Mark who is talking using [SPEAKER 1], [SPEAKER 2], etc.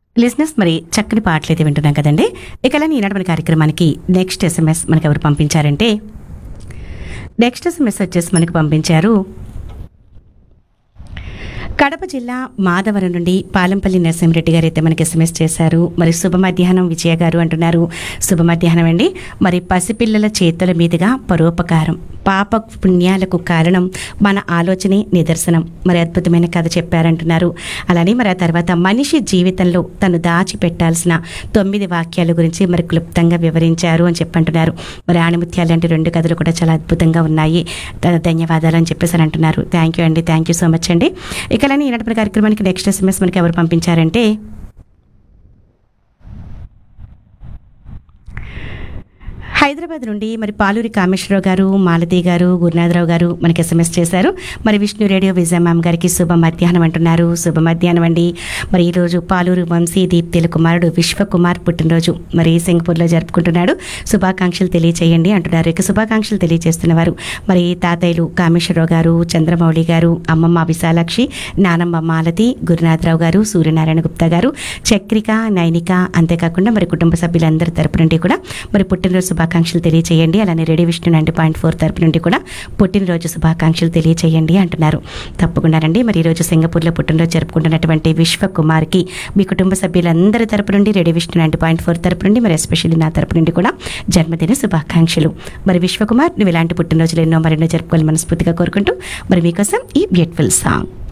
[SPEAKER 1] లిజినెస్ మరి చక్కని పాటలు అయితే వింటున్నాం కదండి ఇక అలానే ఈనాడు మన కార్యక్రమానికి నెక్స్ట్ ఎస్ఎంఎస్ మనకి ఎవరు పంపించారంటే నెక్స్ట్ ఎస్ఎంఎస్ వచ్చేసి మనకు పంపించారు కడప జిల్లా మాధవరం నుండి పాలంపల్లి నరసింహరెడ్డి గారు అయితే మనకి ఎస్ఎంఎస్ చేశారు మరి శుభ మధ్యాహ్నం విజయ గారు అంటున్నారు శుభ మధ్యాహ్నం అండి మరి పసిపిల్లల చేతుల మీదుగా పరోపకారం పాప పుణ్యాలకు కారణం మన ఆలోచనే నిదర్శనం మరి అద్భుతమైన కథ చెప్పారంటున్నారు అలానే మరి ఆ తర్వాత మనిషి జీవితంలో తను దాచిపెట్టాల్సిన తొమ్మిది వాక్యాల గురించి మరి క్లుప్తంగా వివరించారు అని చెప్పంటున్నారు మరి ఆణిముత్యాలు లాంటి రెండు కథలు కూడా చాలా అద్భుతంగా ఉన్నాయి ధ- ధన్యవాదాలు అని చెప్పేసి అని అంటున్నారు థ్యాంక్ యూ అండి థ్యాంక్ యూ సో మచ్ అండి ఇక అలానే ఈనాటి కార్యక్రమానికి నెక్స్ట్ ఎస్ఎంఎస్ మనకి ఎవరు పంపించారంటే హైదరాబాద్ నుండి మరి పాలూరి కామేశ్వరరావు గారు మాలతి గారు గురునాథరావు గారు మనకి ఎస్ఎంఎస్ చేశారు మరి విష్ణు రేడియో విజయ మ్యామ్ గారికి శుభ మధ్యాహ్నం అంటున్నారు శుభ మధ్యాహ్నం అండి మరి ఈరోజు పాలూరు వంశీ దీప్తిల కుమారుడు విశ్వకుమార్ పుట్టినరోజు మరి సింగపూర్లో జరుపుకుంటున్నాడు శుభాకాంక్షలు తెలియచేయండి అంటున్నారు ఇక శుభాకాంక్షలు తెలియజేస్తున్నవారు మరి తాతయ్యలు కామేశ్వరరావు గారు చంద్రమౌళి గారు అమ్మమ్మ విశాలాక్షి నానమ్మ మాలతి గురునాథరావు గారు సూర్యనారాయణ గుప్తా గారు చక్రిక నైనిక అంతేకాకుండా మరి కుటుంబ సభ్యులందరి తరపు నుండి కూడా మరి పుట్టినరోజు శుభాకాంక్షలు తెలియచేయండి అలానే ready Vishnu ninety point four తరపు నుండి కూడా పుట్టినరోజు శుభాకాంక్షలు తెలియచేయండి అంటున్నారు తప్పకుండానండి మరి ఈరోజు సింగపూర్లో పుట్టినరోజు జరుపుకుంటున్నటువంటి విశ్వకుమార్కి మీ కుటుంబ సభ్యులందరి తరపు నుండి ready Vishnu ninety point four తరపు నుండి మరి ఎస్పెషల్లీ నా తరపు నుండి కూడా జన్మదిన శుభాకాంక్షలు మరి విశ్వకుమార్ నువ్వు ఇలాంటి పుట్టినరోజులు ఎన్నో మరెన్నో జరుపుకోవాలి మనస్ఫూర్తిగా కోరుకుంటూ మరి మీకోసం ఈ బ్యూటిఫుల్ సాంగ్